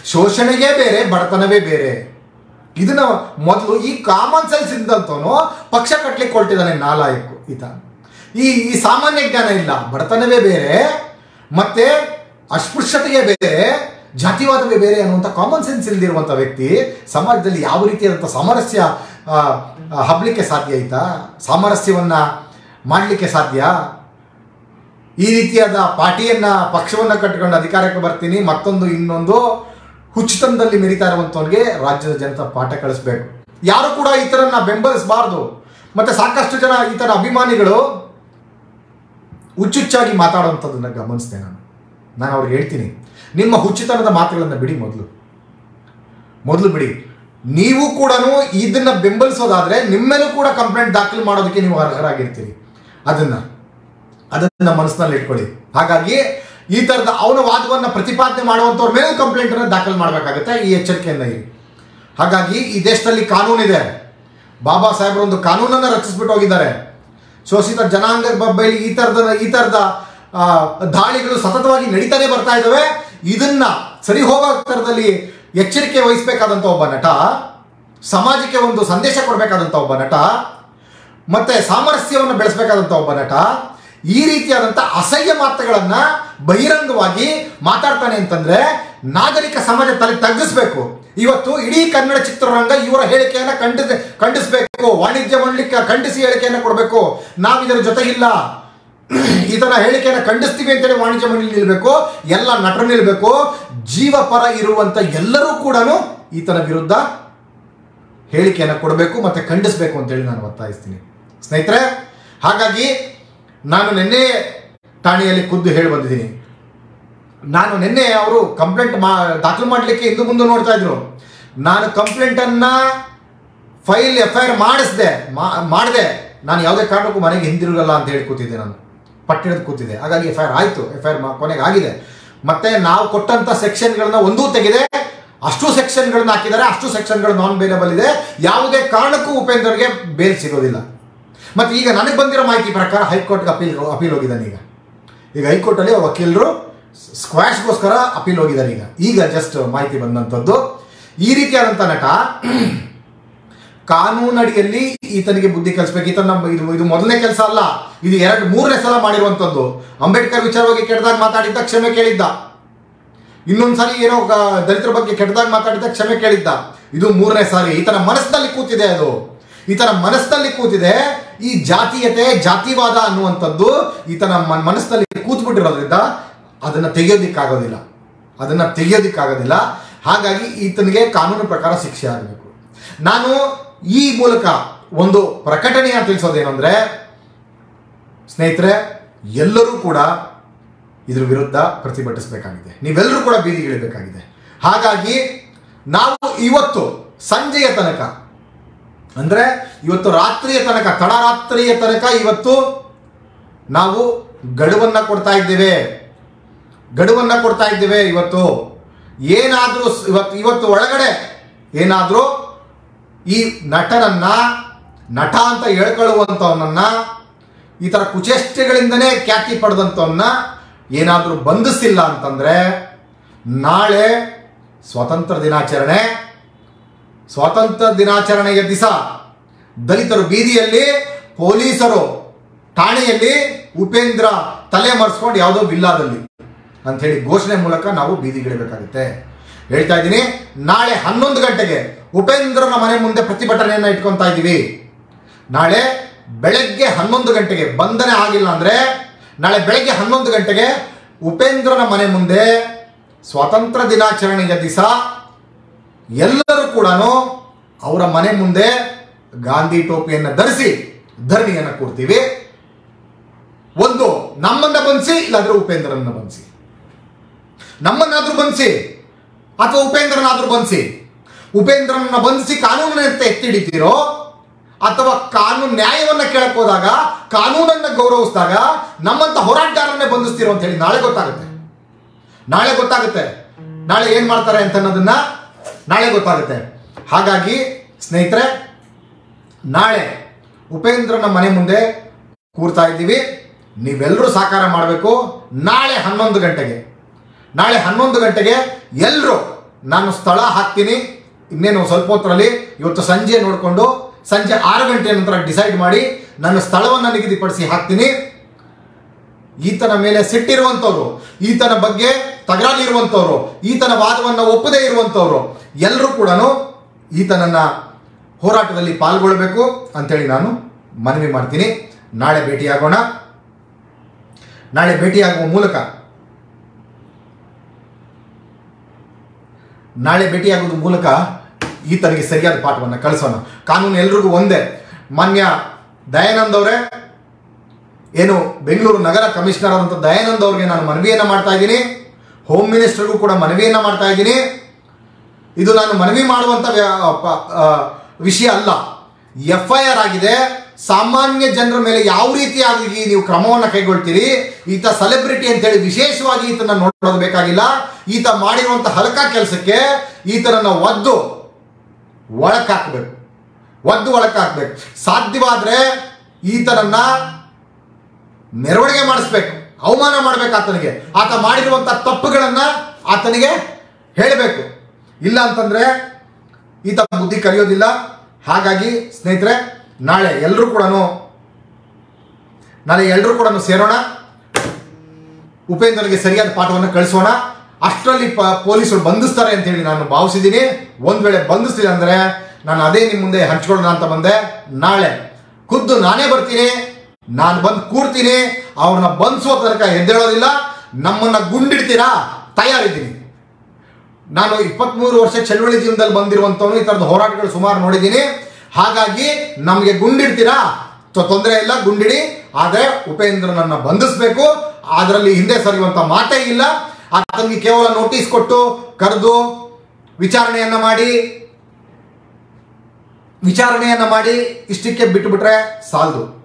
ಶೋಷಣೆಗೆ ಬೇರೆ ಬಡತನವೇ ಬೇರೆ ಇದನ್ನ ಮೊದಲು ಈ ಕಾಮನ್ ಸೆನ್ಸ್ ಇದ್ದಂತವನು ಪಕ್ಷ ಕಟ್ಲಿಕ್ಕೆ ಹೊರಟಿದ್ದಾನೆ ನಾಲಾಯಕು ಈತ ಈ ಈ ಸಾಮಾನ್ಯ ಜ್ಞಾನ ಇಲ್ಲ ಬಡತನವೇ ಬೇರೆ ಮತ್ತೆ ಅಸ್ಪೃಶ್ಯತೆಗೆ ಬೇರೆ ಜಾತಿವಾದವೇ ಬೇರೆ ಅನ್ನುವಂಥ ಕಾಮನ್ ಸೆನ್ಸ್ ಇಲ್ದಿರುವಂಥ ವ್ಯಕ್ತಿ ಸಮಾಜದಲ್ಲಿ ಯಾವ ರೀತಿಯಾದಂಥ ಸಾಮರಸ್ಯ ಆ, ಆ, ಹಬ್ಲಿಕ್ಕೆ ಸಾಧ್ಯ ಆಯ್ತಾ ಸಾಮರಸ್ಯವನ್ನ ಮಾಡಲಿಕ್ಕೆ ಸಾಧ್ಯ ಈ ರೀತಿಯಾದ ಪಾರ್ಟಿಯನ್ನ ಪಕ್ಷವನ್ನ ಕಟ್ಟಿಕೊಂಡು ಅಧಿಕಾರಕ್ಕೆ ಬರ್ತೀನಿ ಮತ್ತೊಂದು ಇನ್ನೊಂದು ಹುಚ್ಚುತನದಲ್ಲಿ ಮೆರಿತಾ ಇರುವಂತವನಿಗೆ ರಾಜ್ಯದ ಜನತಾ ಪಾಠ ಕಳಿಸ್ಬೇಕು ಯಾರು ಕೂಡ ಈ ಥರನ್ನ ಬೆಂಬಲಿಸಬಾರ್ದು ಮತ್ತೆ ಸಾಕಷ್ಟು ಜನ ಈ ಥರ ಅಭಿಮಾನಿಗಳು ಹುಚ್ಚುಚ್ಚಾಗಿ ಮಾತಾಡುವಂಥದ್ದನ್ನ ಗಮನಿಸಿದೆ ನಾನು ನಾನು ಅವ್ರಿಗೆ ಹೇಳ್ತೀನಿ ನಿಮ್ಮ ಹುಚ್ಚುತನದ ಮಾತುಗಳನ್ನು ಬಿಡಿ ಮೊದಲು ಮೊದಲು ಬಿಡಿ ನೀವು ಕೂಡ ಇದನ್ನ ಬೆಂಬಲಿಸೋದಾದ್ರೆ ನಿಮ್ಮೇಲೂ ಕೂಡ ಕಂಪ್ಲೇಂಟ್ ದಾಖಲು ಮಾಡೋದಕ್ಕೆ ನೀವು ಅರ್ಹರಾಗಿರ್ತೀರಿ ಅದನ್ನ ಅದನ್ನ ಮನಸ್ಸಿನಲ್ಲಿ ಇಟ್ಕೊಳ್ಳಿ ಹಾಗಾಗಿ ಈ ತರದ ಅವನ ವಾದವನ್ನ ಪ್ರತಿಪಾದನೆ ಮಾಡುವಂತವ್ರ ಮೇಲೆ ಕಂಪ್ಲೇಂಟ್ ಅನ್ನು ದಾಖಲು ಮಾಡಬೇಕಾಗುತ್ತೆ ಈ ಎಚ್ಚರಿಕೆಯಿಂದ ಇರಿ ಹಾಗಾಗಿ ಈ ದೇಶದಲ್ಲಿ ಕಾನೂನಿದೆ ಬಾಬಾ ಸಾಹೇಬರು ಒಂದು ಕಾನೂನನ್ನು ರಚಿಸ್ಬಿಟ್ಟು ಹೋಗಿದ್ದಾರೆ ಶೋಷಿತ ಜನಾಂಗದ ಬಬ್ಬೈಲಿ ಈ ತರದ ಈ ತರದ ಆ, ದಾಳಿಗಳು ಸತತವಾಗಿ ನಡೀತಾನೆ ಬರ್ತಾ ಇದ್ದಾವೆ ಇದನ್ನ ಸರಿ ಹೋಗೋ ಥರದಲ್ಲಿ ಎಚ್ಚರಿಕೆ ವಹಿಸಬೇಕಾದಂಥ ಒಬ್ಬ ನಟ ಸಮಾಜಕ್ಕೆ ಒಂದು ಸಂದೇಶ ಕೊಡಬೇಕಾದಂಥ ಒಬ್ಬ ನಟ ಮತ್ತೆ ಸಾಮರಸ್ಯವನ್ನು ಬೆಳೆಸಬೇಕಾದಂಥ ಒಬ್ಬ ನಟ ಈ ರೀತಿಯಾದಂಥ ಅಸಹ್ಯ ಮಾತುಗಳನ್ನ ಬಹಿರಂಗವಾಗಿ ಮಾತಾಡ್ತಾನೆ ಅಂತಂದ್ರೆ ನಾಗರಿಕ ಸಮಾಜ ತಲೆ ತಗ್ಗಿಸ್ಬೇಕು ಇವತ್ತು ಇಡೀ ಕನ್ನಡ ಚಿತ್ರರಂಗ ಇವರ ಹೇಳಿಕೆಯನ್ನ ಖಂಡಿಸ ಖಂಡಿಸಬೇಕು ವಾಣಿಜ್ಯ ಮಂಡಳಿಗೆ ಖಂಡಿಸಿ ಹೇಳಿಕೆಯನ್ನ ಕೊಡಬೇಕು ನಾವು ಇದರ ಜೊತೆಗಿಲ್ಲ ಇದರ ಹೇಳಿಕೆಯನ್ನ ಖಂಡಿಸ್ತೀವಿ ಅಂತೇಳಿ ವಾಣಿಜ್ಯ ಮಂಡಳಿ ನಿಲ್ಬೇಕು ಎಲ್ಲ ನಟರು ನಿಲ್ಬೇಕು ಜೀವಪರ ಇರುವಂತ ಎಲ್ಲರೂ ಕೂಡ ಈತನ ವಿರುದ್ಧ ಹೇಳಿಕೆಯನ್ನು ಕೊಡಬೇಕು ಮತ್ತೆ ಖಂಡಿಸಬೇಕು ಅಂತೇಳಿ ನಾನು ಒತ್ತಾಯಿಸ್ತೀನಿ ಸ್ನೇಹಿತರೆ ಹಾಗಾಗಿ ನಾನು ನಿನ್ನೆ ಠಾಣೆಯಲ್ಲಿ ಖುದ್ದು ಹೇಳಿ ಬಂದಿದ್ದೀನಿ ನಾನು ನಿನ್ನೆ ಅವರು ಕಂಪ್ಲೇಂಟ್ ಮಾ ದಾಖಲು ಮಾಡಲಿಕ್ಕೆ ಹಿಂದೆ ಮುಂದೆ ನೋಡ್ತಾ ಇದ್ರು ನಾನು ಕಂಪ್ಲೇಂಟನ್ನು ಫೈಲ್ ಎಫ್ ಐ ಆರ್ ಮಾಡಿಸ್ದೆ ಮಾಡಿದೆ ನಾನು ಯಾವುದೇ ಕಾರಣಕ್ಕೂ ಮನೆಗೆ ಹಿಂದಿರುಗಲ್ಲ ಅಂತ ಹೇಳಿ ಕೂತಿದ್ದೆ ನಾನು ಪಟ್ಟಿಣದ ಕೂತಿದ್ದೆ ಹಾಗಾಗಿ ಎಫ್ ಐ ಆರ್ ಆಯಿತು ಎಫ್ ಐ ಆರ್ ಕೊನೆಗೆ ಆಗಿದೆ ಮತ್ತೆ ನಾವು ಕೊಟ್ಟಂತ ಸೆಕ್ಷನ್ಗಳನ್ನ ಒಂದೂ ತೆಗೆದೆ ಅಷ್ಟು ಸೆಕ್ಷನ್ಗಳನ್ನ ಹಾಕಿದ್ದಾರೆ ಅಷ್ಟು ಸೆಕ್ಷನ್ಗಳು ನಾನ್ ಬೇಲೇಬಲ್ ಇದೆ ಯಾವುದೇ ಕಾರಣಕ್ಕೂ ಉಪೇಂದ್ರಗೆ ಬೇಲ್ ಸಿಗೋದಿಲ್ಲ ಮತ್ತೆ ಈಗ ನನಗೆ ಬಂದಿರೋ ಮಾಹಿತಿ ಪ್ರಕಾರ ಹೈಕೋರ್ಟ್ಗೆ ಅಪೀಲ್ ಅಪೀಲ್ ಹೋಗಿದ್ದಾನೆ ಈಗ ಈಗ ಹೈಕೋರ್ಟಲ್ಲಿ ವಕೀಲರು ಸ್ಕ್ವಾಶ್ಗೋಸ್ಕರ ಅಪೀಲ್ ಹೋಗಿದ್ದಾರೆ ಈಗ ಈಗ ಜಸ್ಟ್ ಮಾಹಿತಿ ಬಂದಂಥದ್ದು ಈ ರೀತಿಯಾದಂಥ ನಟ ಕಾನೂನಡಿಯಲ್ಲಿ ಈತನಿಗೆ ಬುದ್ಧಿ ಕಲಿಸ್ಬೇಕು ಈತನ ನಮ್ಮ- ಇದು ಇದು ಮೊದಲನೇ ಕೆಲಸ ಅಲ್ಲ ಇದು ಎರಡು ಮೂರನೇ ಸಲ ಮಾಡಿರುವಂಥದ್ದು ಅಂಬೇಡ್ಕರ್ ವಿಚಾರವಾಗಿ ಕೆಟ್ಟದಾಗ ಮಾತಾಡಿದ್ದ ಕ್ಷಮೆ ಕೇಳಿದ್ದ ಇನ್ನೊಂದ್ಸಾರಿ ಏನೋ ಗ- ದಲಿತರ ಬಗ್ಗೆ ಕೆಟ್ಟದಾಗ ಮಾತಾಡಿದ್ದ ಕ್ಷಮೆ ಕೇಳಿದ್ದ ಇದು ಮೂರನೇ ಸಾರಿ ಈತನ ಮನಸ್ಸಿನಲ್ಲಿ ಕೂತಿದೆ ಅದು ಈತನ ಮನಸ್ಸಿನಲ್ಲಿ ಕೂತಿದೆ ಈ ಜಾತೀಯತೆ ಜಾತಿವಾದ ಅನ್ನುವಂಥದ್ದು ಈತನ ಮನ್- ಮನಸ್ಸಿನಲ್ಲಿ ಕೂತ್ಬಿಟ್ಟಿರೋದ್ರಿಂದ ಅದನ್ನ ತೆಗೆಯೋದಿಕ್ಕಾಗೋದಿಲ್ಲ ಅದನ್ನ ತೆಗೆಯೋದಿಕ್ಕಾಗೋದಿಲ್ಲ ಹಾಗಾಗಿ ಈತನಿಗೆ ಕಾನೂನು ಪ್ರಕಾರ ಶಿಕ್ಷೆ ಆಗಬೇಕು ನಾನು ಈ ಮೂಲಕ ಒಂದು ಪ್ರಕಟಣೆಯ ತಿಳಿಸೋದೇನೆಂದ್ರೆ ಸ್ನೇಹಿತರೆ ಎಲ್ಲರೂ ಕೂಡ ಇದ್ರ ವಿರುದ್ಧ ಪ್ರತಿಭಟಿಸಬೇಕಾಗಿದೆ ನೀವೆಲ್ಲರೂ ಕೂಡ ಬೀದಿಗಿಳಿಬೇಕಾಗಿದೆ ಹಾಗಾಗಿ ನಾವು ಇವತ್ತು ಸಂಜೆಯ ತನಕ ಅಂದ್ರೆ ಇವತ್ತು ರಾತ್ರಿಯ ತನಕ ತಡರಾತ್ರಿಯ ತನಕ ಇವತ್ತು ನಾವು ಗಡುವನ್ನ ಕೊಡ್ತಾ ಇದ್ದೇವೆ ಗಡುವನ್ನ ಕೊಡ್ತಾ ಇದ್ದೇವೆ ಇವತ್ತು ಏನಾದರೂ ಇವತ್ತು ಇವತ್ತು ಒಳಗಡೆ ಏನಾದರೂ ಈ ನಟನನ್ನ ನಟ ಅಂತ ಹೇಳ್ಕೊಳ್ಳುವಂಥವನನ್ನ ಈ ಥರ ಕುಚೇಷ್ಟೆಗಳಿಂದನೇ ಖ್ಯಾತಿ ಪಡೆದಂಥವನ್ನ ಏನಾದರೂ ಬಂಧಿಸಿಲ್ಲ ಅಂತಂದ್ರೆ ನಾಳೆ ಸ್ವಾತಂತ್ರ್ಯ ದಿನಾಚರಣೆ ಸ್ವಾತಂತ್ರ್ಯ ದಿನಾಚರಣೆಯ ದಿವಸ ದಲಿತರು ಬೀದಿಯಲ್ಲಿ ಪೊಲೀಸರು ಠಾಣೆಯಲ್ಲಿ ಉಪೇಂದ್ರ ತಲೆ ಮರೆಸ್ಕೊಂಡು ಯಾವುದೋ ವಿಲ್ಲಾದಲ್ಲಿ ಅಂಥೇಳಿ ಘೋಷಣೆ ಮೂಲಕ ನಾವು ಬೀದಿಗಿಡಬೇಕಾಗುತ್ತೆ ಹೇಳ್ತಾ ಇದ್ದೀನಿ ನಾಳೆ ಹನ್ನೊಂದು ಗಂಟೆಗೆ ಉಪೇಂದ್ರನ ಮನೆ ಮುಂದೆ ಪ್ರತಿಭಟನೆಯನ್ನ ಇಟ್ಕೊಂತಾ ಇದ್ದೀವಿ ನಾಳೆ ಬೆಳಗ್ಗೆ ಹನ್ನೊಂದು ಗಂಟೆಗೆ ಬಂಧನ ಆಗಿಲ್ಲ ಅಂದ್ರೆ ನಾಳೆ ಬೆಳಗ್ಗೆ ಹನ್ನೊಂದು ಗಂಟೆಗೆ ಉಪೇಂದ್ರನ ಮನೆ ಮುಂದೆ ಸ್ವಾತಂತ್ರ್ಯ ದಿನಾಚರಣೆಯ ದಿವಸ ಎಲ್ಲರೂ ಕೂಡ ಅವರ ಮನೆ ಮುಂದೆ ಗಾಂಧಿ ಟೋಪಿಯನ್ನು ಧರಿಸಿ ಧರಣಿಯನ್ನು ಕೊಡ್ತೀವಿ ಒಂದು ನಮ್ಮನ್ನ ಬಂಧಿಸಿ ಇಲ್ಲಾಂದ್ರೆ ಉಪೇಂದ್ರನ್ನ ಬಂಧಿಸಿ ನಮ್ಮನ್ನಾದ್ರೂ ಬಂಧಿಸಿ ಅಥವಾ ಉಪೇಂದ್ರನಾದ್ರೂ ಬಂಧಿಸಿ ಉಪೇಂದ್ರನ ಬಂಧಿಸಿ ಕಾನೂನನ್ನ ಎತ್ತಿ ಹಿಡಿತೀರೋ ಅಥವಾ ಕಾನೂನು ನ್ಯಾಯವನ್ನ ಕೇಳಕ್ ಹೋದಾಗ ಕಾನೂನನ್ನ ಗೌರವಿಸಿದಾಗ ನಮ್ಮಂತ ಹೋರಾಟಗಾರನ್ನೇ ಬಂಧಿಸ್ತಿರೋ ಅಂತ ಹೇಳಿ ನಾಳೆ ಗೊತ್ತಾಗುತ್ತೆ ನಾಳೆ ಗೊತ್ತಾಗುತ್ತೆ ನಾಳೆ ಏನ್ ಮಾಡ್ತಾರೆ ಅಂತ ಅನ್ನೋದನ್ನ ನಾಳೆ ಗೊತ್ತಾಗುತ್ತೆ ಹಾಗಾಗಿ ಸ್ನೇಹಿತರೆ ನಾಳೆ ಉಪೇಂದ್ರನ ಮನೆ ಮುಂದೆ ಕೂರ್ತಾ ಇದ್ದೀವಿ ನೀವೆಲ್ಲರೂ ಸಾಕಾರ ಮಾಡಬೇಕು ನಾಳೆ ಹನ್ನೊಂದು ಗಂಟೆಗೆ ನಾಳೆ ಹನ್ನೊಂದು ಗಂಟೆಗೆ ಎಲ್ಲರೂ ನಾನು ಸ್ಥಳ ಹಾಕ್ತೀನಿ ಇನ್ನೇನು ಸ್ವಲ್ಪ ಹೊತ್ತರಲ್ಲಿ ಇವತ್ತು ಸಂಜೆ ನೋಡಿಕೊಂಡು ಸಂಜೆ ಆರು ಗಂಟೆ ನಂತರ ಡಿಸೈಡ್ ಮಾಡಿ ನನ್ನ ಸ್ಥಳವನ್ನು ನಿಗದಿಪಡಿಸಿ ಹಾಕ್ತೀನಿ ಈತನ ಮೇಲೆ ಸಿಟ್ಟಿರುವಂಥವ್ರು ಈತನ ಬಗ್ಗೆ ತಗರಾಲಿರುವಂಥವ್ರು ಈತನ ವಾದವನ್ನು ಒಪ್ಪದೇ ಇರುವಂಥವ್ರು ಎಲ್ಲರೂ ಕೂಡ ಈತನನ್ನ ಹೋರಾಟದಲ್ಲಿ ಪಾಲ್ಗೊಳ್ಳಬೇಕು ಅಂತೇಳಿ ನಾನು ಮನವಿ ಮಾಡ್ತೀನಿ ನಾಳೆ ಭೇಟಿಯಾಗೋಣ ನಾಳೆ ಭೇಟಿಯಾಗುವ ಮೂಲಕ ನಾಳೆ ಭೇಟಿಯಾಗೋದ್ರ ಮೂಲಕ ಈತನಿಗೆ ಸರಿಯಾದ ಪಾಠವನ್ನು ಕಳಿಸೋಣ ಕಾನೂನು ಎಲ್ರಿಗೂ ಒಂದೇ ಮಾನ್ಯ ದಯಾನಂದ್ ಅವರೇ ಏನು ಬೆಂಗಳೂರು ನಗರ ಕಮಿಷನರ್ ಆದಂಥ ದಯಾನಂದ್ ಅವ್ರಿಗೆ ನಾನು ಮನವಿಯನ್ನು ಮಾಡ್ತಾ ಇದ್ದೀನಿ ಹೋಮ್ ಮಿನಿಸ್ಟರ್ಗೂ ಕೂಡ ಮನವಿಯನ್ನು ಮಾಡ್ತಾ ಇದ್ದೀನಿ ಇದು ನಾನು ಮನವಿ ಮಾಡುವಂಥ ವ್ಯ- ಪ- ಆ, ವಿಷಯ ಅಲ್ಲ ಎಫ್ ಐ ಆರ್ ಆಗಿದೆ ಸಾಮಾನ್ಯ ಜನರ ಮೇಲೆ ಯಾವ ರೀತಿಯಾಗಿ ನೀವು ಕ್ರಮವನ್ನು ಕೈಗೊಳ್ತೀರಿ ಈತ ಸೆಲೆಬ್ರಿಟಿ ಅಂತೇಳಿ ವಿಶೇಷವಾಗಿ ಈತನ ನೋಡೋದು ಬೇಕಾಗಿಲ್ಲ ಈತ ಮಾಡಿರುವಂಥ ಹಲಕ ಕೆಲಸಕ್ಕೆ ಈತನನ್ನ ಒದ್ದು ಒಳಕಾಕ್ಬೇಕು ಒದ್ದು ಒಳಕಾಕ್ಬೇಕು ಸಾಧ್ಯವಾದ್ರೆ ಈತನನ್ನ ಮೆರವಣಿಗೆ ಮಾಡಿಸ್ಬೇಕು ಅವಮಾನ ಮಾಡ್ಬೇಕು ಆತನಿಗೆ ಆತ ಮಾಡಿರುವಂಥ ತಪ್ಪುಗಳನ್ನ ಆತನಿಗೆ ಹೇಳಬೇಕು ಇಲ್ಲ ಅಂತಂದ್ರೆ ಈತ ಬುದ್ಧಿ ಕಲಿಯೋದಿಲ್ಲ ಹಾಗಾಗಿ ಸ್ನೇಹಿತರೆ ನಾಳೆ ಎಲ್ಲರೂ ಕೂಡ ನಾಳೆ ಎಲ್ಲರೂ ಕೂಡ ಸೇರೋಣ ಉಪೇಂದ್ರನಿಗೆ ಸರಿಯಾದ ಪಾಠವನ್ನು ಕಳಿಸೋಣ ಅಷ್ಟರಲ್ಲಿ ಪ ಪೊಲೀಸರು ಬಂಧಿಸ್ತಾರೆ ಅಂತ ಹೇಳಿ ನಾನು ಭಾವಿಸಿದ್ದೀನಿ ಒಂದ್ ವೇಳೆ ಬಂಧಿಸ್ತಿಲ್ಲ ಅಂದ್ರೆ ನಾನು ಅದೇ ನಿಮ್ಮ ಮುಂದೆ ಹಂಚ್ಕೊಳ್ಳೋಣ ಅಂತ ಬಂದೆ ನಾಳೆ ಖುದ್ದು ನಾನೇ ಬರ್ತೀನಿ ನಾನು ಬಂದು ಕೂರ್ತೀನಿ ಅವ್ರನ್ನ ಬಂಧಿಸೋ ತನಕ ಎದ್ದೇಳೋದಿಲ್ಲ ನಮ್ಮನ್ನ ಗುಂಡಿಡ್ತೀರಾ ತಯಾರಿದ್ದೀನಿ ನಾನು ಇಪ್ಪತ್ಮೂರು ವರ್ಷ ಚಳವಳಿ ಜೀವನದಲ್ಲಿ ಬಂದಿರುವಂಥವನು ಈ ಥರದ ಹೋರಾಟಗಳು ಸುಮಾರು ನೋಡಿದ್ದೀನಿ ಹಾಗಾಗಿ ನಮಗೆ ಗುಂಡಿಡ್ತೀರಾ ತೊಂದರೆ ಇಲ್ಲ ಗುಂಡಿಡಿ ಆದರೆ ಉಪೇಂದ್ರನನ್ನ ಬಂಧಿಸಬೇಕು ಅದರಲ್ಲಿ ಹಿಂದೆ ಸರಿಯುವಂಥ ಮಾತೇ ಇಲ್ಲ ಆತನಿಗೆ ಕೇವಲ ನೋಟಿಸ್ ಕೊಟ್ಟು ಕರೆದು ವಿಚಾರಣೆಯನ್ನ ಮಾಡಿ ವಿಚಾರಣೆಯನ್ನ ಮಾಡಿ ಇಷ್ಟಕ್ಕೆ ಬಿಟ್ಟು ಬಿಟ್ರೆ ಸಾಲದು